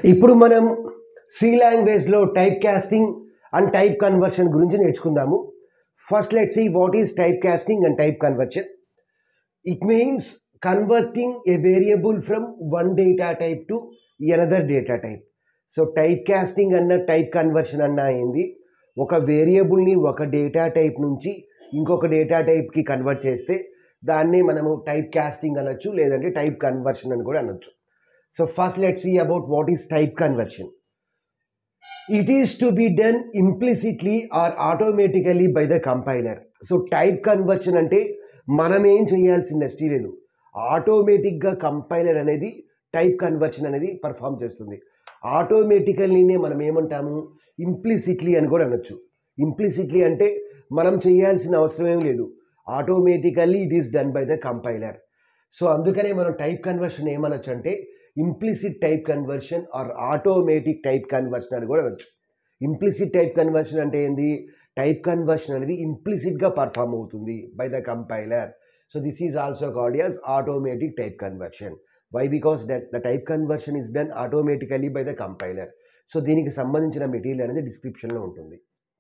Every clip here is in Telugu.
ఇప్పుడు మనం సి లాంగ్వేజ్లో type casting and type conversion గురించి నేర్చుకుందాము first let see what is type casting and type conversion it means converting a variable from one data type to another data type so type casting అన్న టైప్ కన్వర్షన్ అన్న ఏంది ఒక వేరియబుల్ని ఒక డేటా టైప్ నుంచి ఇంకొక డేటా టైప్కి కన్వర్ట్ చేస్తే దాన్ని మనము టైప్ కాస్టింగ్ అనొచ్చు లేదంటే టైప్ కన్వర్షన్ అని కూడా అనొచ్చు so first let see about what is type conversion it is to be done implicitly or automatically by the compiler so type conversion అంటే మనం ఏం చేయాల్సిన నెస్టీ లేదు ఆటోమేటిక్గా కంపైలర్ అనేది టైప్ కన్వర్షన్ అనేది పర్ఫామ్ చేస్తుంది ఆటోమేటికల్లీనే మనం ఏమంటాము ఇంప్లిసిట్లీ అని కూడా అనొచ్చు ఇంప్లిసిట్లీ అంటే మనం చేయాల్సిన అవసరం ఏం లేదు automatically it is done by the compiler so అందుకనే మనం టైప్ కన్వర్షన్ ఏమనొచ్చు అంటే implicit type conversion or automatic type conversion అని కూడా అనొచ్చు ఇంప్లిసిట్ టైప్ కన్వర్షన్ అంటే ఏంది టైప్ కన్వర్షన్ అనేది ఇంప్లిసిట్గా పర్ఫామ్ అవుతుంది by the compiler so this is also called as automatic type conversion why because that the type conversion is done automatically by the compiler so దీనికి సంబంధించిన మెటీరియల్ అనేది డిస్క్రిప్షన్లో ఉంటుంది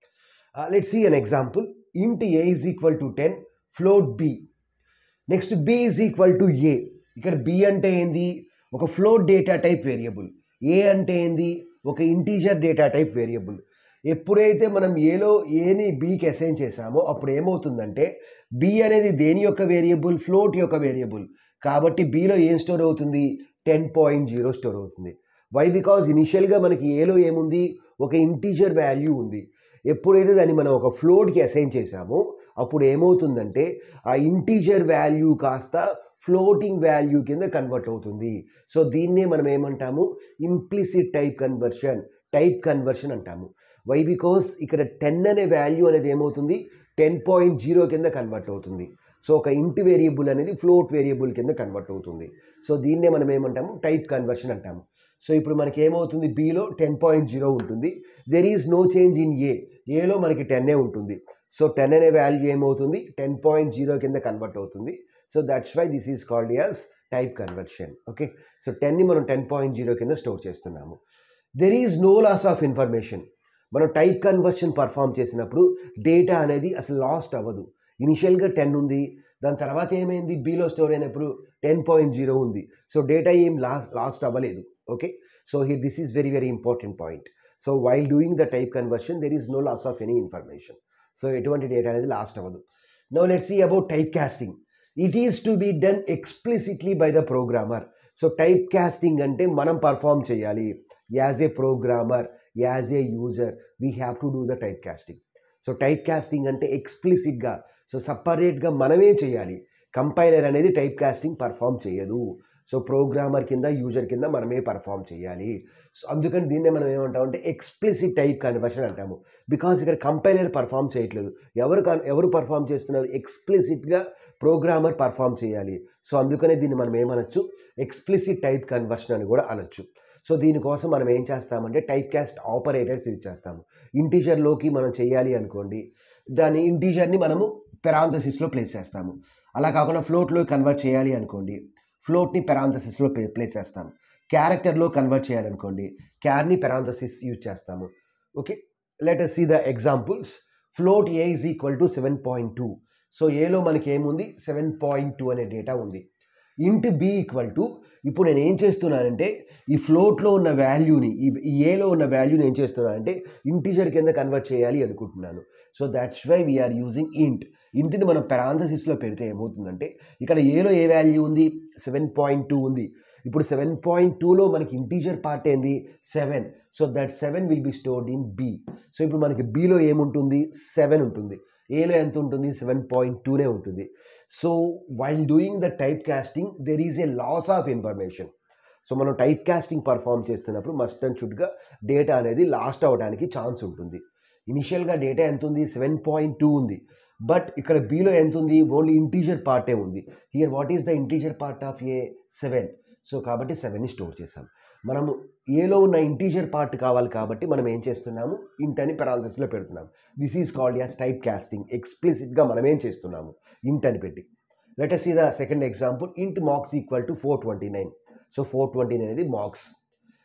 let see an example int a is equal to ten float b next b is equal to a ఇక్కడ బి అంటే ఏంది ఒక float data type variable a అంటే ఏంది ఒక ఇంటీజర్ డేటా టైప్ వేరియబుల్ ఎప్పుడైతే మనం ఏలో ఏని బీకి అసైన్ చేసామో అప్పుడు ఏమవుతుందంటే బి అనేది దేని యొక్క వేరియబుల్ ఫ్లోట్ యొక్క వేరియబుల్ కాబట్టి బీలో ఏం స్టోర్ అవుతుంది టెన్ పాయింట్ జీరో స్టోర్ అవుతుంది వై బికాజ్ ఇనిషియల్గా మనకి ఏలో ఏముంది ఒక ఇంటీజర్ వాల్యూ ఉంది ఎప్పుడైతే దాన్ని మనం ఒక ఫ్లోట్కి అసైన్ చేసామో అప్పుడు ఏమవుతుందంటే ఆ ఇంటీజర్ వాల్యూ కాస్త ఫ్లోటింగ్ వాల్యూ కింద కన్వర్ట్ అవుతుంది సో దీన్నే మనం ఏమంటాము implicit type conversion type conversion అంటాము వై బికాస్ ఇక్కడ టెన్ అనే వాల్యూ అనేది ఏమవుతుంది టెన్ పాయింట్ జీరో కింద కన్వర్ట్ అవుతుంది సో ఒక ఇంటి వేరియబుల్ అనేది ఫ్లోట్ వేరియబుల్ కింద కన్వర్ట్ అవుతుంది సో దీన్నే మనం ఏమంటాము టైప్ కన్వర్షన్ అంటాము సో ఇప్పుడు మనకి ఏమవుతుంది బీలో టెన్ పాయింట్ జీరో ఉంటుంది there is no change in a ఏలో మనకి టెన్నే ఉంటుంది సో టెన్ అనే వాల్యూ ఏమవుతుంది టెన్ పాయింట్ జీరో కింద కన్వర్ట్ అవుతుంది so that's why this is called as type conversion okay so టెన్ని మనం టెన్ పాయింట్ జీరో కింద స్టోర్ చేస్తున్నాము there is no loss of information మనం టైప్ కన్వర్షన్ పర్ఫామ్ చేసినప్పుడు డేటా అనేది అసలు లాస్ట్ అవ్వదు ఇనిషియల్గా టెన్ ఉంది దాని తర్వాత ఏమైంది బీలో స్టోర్ అయినప్పుడు టెన్ పాయింట్ జీరో ఉంది సో డేటా ఏం లాస్ట్ లాస్ట్ అవ్వలేదు okay so here this is very very important point so while doing the type conversion there is no loss of any information so ఎటువంటి డేటా అనేది లాస్ట్ అవ్వదు no let see about type casting it is to be done explicitly by the programmer so type casting అంటే మనం పర్ఫామ్ చేయాలి as a programmer as a user we have to do the type casting so type casting అంటే ఎక్స్ప్లిసిట్గా సో సపరేట్గా మనమే చేయాలి కంపైలర్ అనేది టైప్ కాస్టింగ్ పర్ఫామ్ చేయదు సో ప్రోగ్రామర్ కింద యూజర్ కింద మనమే పర్ఫామ్ చేయాలి సో అందుకని దీన్నే మనం ఏమంటాం అంటే ఎక్స్ప్లిసిట్ టైప్ కన్వర్షన్ అంటాము బికాస్ ఇక్కడ కంపైలర్ పర్ఫామ్ చేయట్లేదు ఎవరు కన్- ఎవరు పర్ఫామ్ చేస్తున్నారు ఎక్స్ప్లిసిట్గా ప్రోగ్రామర్ పర్ఫామ్ చేయాలి సో అందుకనే దీన్ని మనం ఏమనొచ్చు ఎక్స్ప్లిసిట్ టైప్ కన్వర్షన్ అని కూడా అనొచ్చు సో దీనికోసం మనం ఏం చేస్తామంటే టైప్ కాస్ట్ ఆపరేటర్స్ యూజ్ చేస్తాము ఇంటీజర్లోకి మనం చేయాలి అనుకోండి దాని ఇంటీజర్ని మనము పెరాంథసిస్లో ప్లేస్ చేస్తాము అలా కాకుండా ఫ్లోట్లో కన్వర్ట్ చేయాలి అనుకోండి ఫ్లోట్ని పెరాంథసిస్లో ప్లేస్ చేస్తాము క్యారెక్టర్లో కన్వర్ట్ చేయాలనుకోండి క్యార్ని పెరాంథసిస్ యూజ్ చేస్తాము okay let us see the examples float a is equal to seven point two so ఏలో మనకి ఏముంది సెవెన్ పాయింట్ టూ అనే డేటా ఉంది ఇంట్ బి ఈక్వల్ టు ఇప్పుడు నేను ఏం చేస్తున్నానంటే ఈ ఫ్లోట్లో ఉన్న వాల్యూని ఈ ఈ ఏలో ఉన్న వాల్యూని ఏం చేస్తున్నానంటే ఇంటీజర్ కింద కన్వర్ట్ చేయాలి అనుకుంటున్నాను so that's why we are using int ఇంటిని మనం పెరాంథసిస్లో పెడితే ఏమవుతుందంటే ఇక్కడ ఏలో ఏ వాల్యూ ఉంది సెవెన్ పాయింట్ టూ ఉంది ఇప్పుడు సెవెన్ పాయింట్ టూలో మనకి ఇంటీజర్ పార్ట్ ఏంది seven so that seven will be stored in b so ఇప్పుడు మనకి బీలో ఏముంటుంది సెవెన్ ఉంటుంది ఏలో ఎంత ఉంటుంది సెవెన్ పాయింట్ టూనే ఉంటుంది so while doing the type casting there is a loss of information so మనం టైప్ కాస్టింగ్ పర్ఫామ్ చేస్తున్నప్పుడు మస్ట్ అండ్ షుడ్గా డేటా అనేది లాస్ట్ అవ్వడానికి ఛాన్స్ ఉంటుంది ఇనిషియల్గా డేటా ఎంత ఉంది సెవెన్ పాయింట్ టూ ఉంది బట్ ఇక్కడ బీలో ఎంత ఉంది ఓన్లీ ఇంటీజర్ పార్టే ఉంది here what is the integer part of a seven so కాబట్టి సెవెన్ని స్టోర్ చేసాం మనము ఏలో ఉన్న ఇంటీజర్ పార్ట్ కావాలి కాబట్టి మనం ఏం చేస్తున్నాము ఇంట్ అని పెరాలసిస్లో పెడుతున్నాం this is called as type casting ఎక్స్ప్లిసిట్గా మనం ఏం చేస్తున్నాము ఇంట్ అని పెట్టి let us see the second example int marks equal to four twenty nine so four twenty nine అనేది marks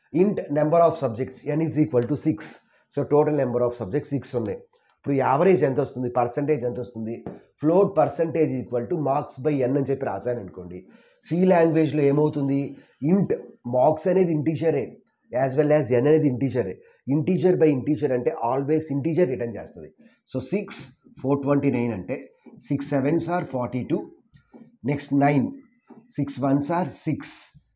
int number of subjects n is equal to six so total number of subjects six ఉన్నాయి ఇప్పుడు యావరేజ్ ఎంత వస్తుంది పర్సంటేజ్ ఎంత వస్తుంది float percentage equal to marks by n అని చెప్పి రాశాను అనుకోండి సి లాంగ్వేజ్లో ఏమవుతుంది ఇంట్ మార్క్స్ అనేది ఇంటీజరే యాజ్ వెల్ యాజ్ ఎన్ అనేది ఇంటీజరే ఇంటీజర్ బై ఇంటీజర్ అంటే ఆల్వేస్ ఇంటీజర్ రిటర్న్ చేస్తుంది so six four twenty nine అంటే six sevens are forty two next nine six ones are six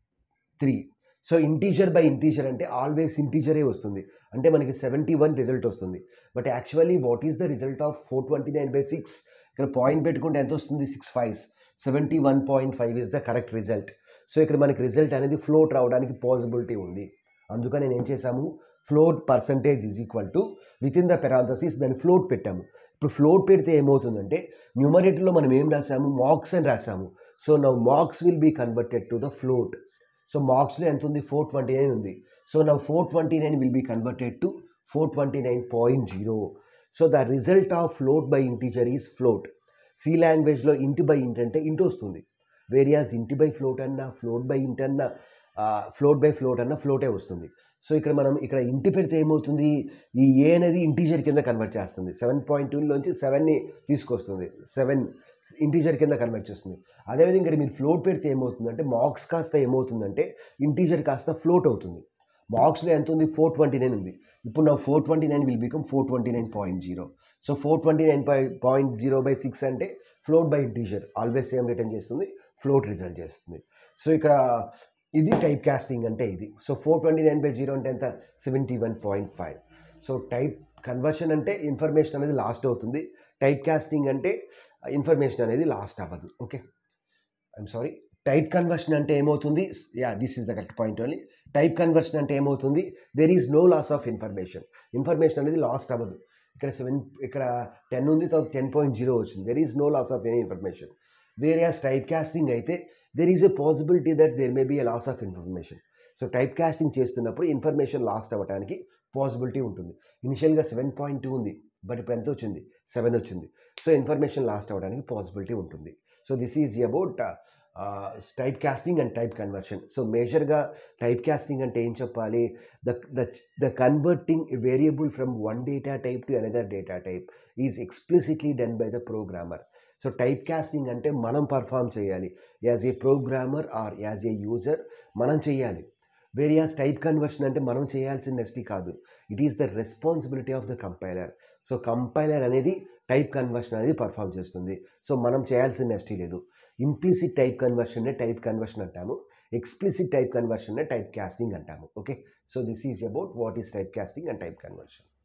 three so integer by integer అంటే ఆల్వేస్ ఇంటీజరే వస్తుంది అంటే మనకి సెవెంటీ వన్ రిజల్ట్ వస్తుంది but actually what is the result of four twenty nine by six ఇక్కడ పాయింట్ పెట్టుకుంటే ఎంత వస్తుంది six five seventy one point five is the correct result so ఇక్కడ మనకి రిజల్ట్ అనేది ఫ్లోట్ రావడానికి పాసిబిలిటీ ఉంది అందుకని నేను ఏం చేశాము float percentage is equal to with in the parenthesis దాన్ని ఫ్లోట్ పెట్టాము ఇప్పుడు ఫ్లోట్ పెడితే ఏమవుతుందంటే న్యూమరేటర్లో మనం ఏం రాసాము మార్క్స్ అని రాసాము so now marks will be converted to the float so మార్క్స్లో ఎంత ఉంది ఫోర్ ట్వంటీ నైన్ ఉంది so now four twenty nine will be converted to four twenty nine point zero so the result of float by integer is float C లాంగ్వేజ్లో ఇంటి బై ఇంట్ అంటే ఇంటి వస్తుంది వేరియాస్ ఇంటి బై ఫ్లోట్ అన్న ఫ్లోట్ బై ఇంట్ అన్న ఫ్లోట్ బై ఫ్లోట్ అన్న ఫ్లోటే వస్తుంది సో ఇక్కడ మనం ఇక్కడ ఇంటి పెడితే ఏమవుతుంది ఈ ఏ అనేది ఇంటీజర్ కింద కన్వర్ట్ చేస్తుంది సెవెన్ పాయింట్ టూలోంచి సెవెన్ని తీసుకొస్తుంది సెవెన్ ఇంటీజర్ కింద కన్వర్ట్ చేస్తుంది అదేవిధంగా ఇక్కడ మీరు ఫ్లోట్ పెడితే ఏమవుతుందంటే మార్క్స్ కాస్త ఏమవుతుందంటే ఇంటీజర్ కాస్త ఫ్లోట్ అవుతుంది మార్క్స్లో ఎంత ఉంది ఫోర్ ట్వంటీ నైన్ ఉంది ఇప్పుడు నా four twenty nine will become four twenty nine point zero so four twenty nine point zero by six అంటే float by integer always same return చేస్తుంది ఫ్లోట్ రిజల్ట్ చేస్తుంది సో ఇక్కడ ఇది టైప్ కాస్టింగ్ అంటే ఇది so four twenty nine by zero అంటే ఎంత seventy one point five so type conversion అంటే ఇన్ఫర్మేషన్ అనేది లాస్ట్ అవుతుంది టైప్ కాస్టింగ్ అంటే ఇన్ఫర్మేషన్ అనేది లాస్ట్ అవ్వదు okay I'm sorry type conversion అంటే ఏమవుతుంది yeah this is the correct point only type conversion అంటే ఏమవుతుంది there is no loss of information information అనేది లాస్ట్ అవ్వదు ఇక్కడ సెవెన్ ఇక్కడ టెన్ ఉంది తర్వాత టెన్ పాయింట్ జీరో వచ్చింది there is no loss of any information వేరే టైప్ కాస్టింగ్ అయితే there is a possibility that there may be a loss of information so type casting చేస్తున్నప్పుడు ఇన్ఫర్మేషన్ లాస్ట్ అవ్వడానికి పాసిబిలిటీ ఉంటుంది ఇనిషియల్గా సెవెన్ పాయింట్ టూ ఉంది బట్ ఇప్పుడు ఎంత వచ్చింది సెవెన్ వచ్చింది సో ఇన్ఫర్మేషన్ లాస్ట్ అవ్వడానికి పాసిబిలిటీ ఉంటుంది so this is about type casting and type conversion so మేజర్గా టైప్ కాస్టింగ్ అంటే ఏం చెప్పాలి the the the converting variable from one data type to another data type is explicitly done by the programmer so type casting అంటే మనం పర్ఫామ్ చేయాలి as a programmer or as a user మనం చేయాలి వేరియాస్ టైప్ కన్వర్షన్ అంటే మనం చేయాల్సిన నెస్టీ కాదు it is the responsibility of the compiler so compiler అనేది టైప్ కన్వర్షన్ అనేది పర్ఫామ్ చేస్తుంది సో మనం చేయాల్సిన నెస్టీ లేదు ఇంప్లిసిట్ టైప్ కన్వర్షన్నే టైప్ కన్వర్షన్ అంటాము ఎక్స్ప్లిసిట్ టైప్ కన్వర్షన్నే టైప్ కాస్టింగ్ అంటాము okay so this is about what is type casting and type conversion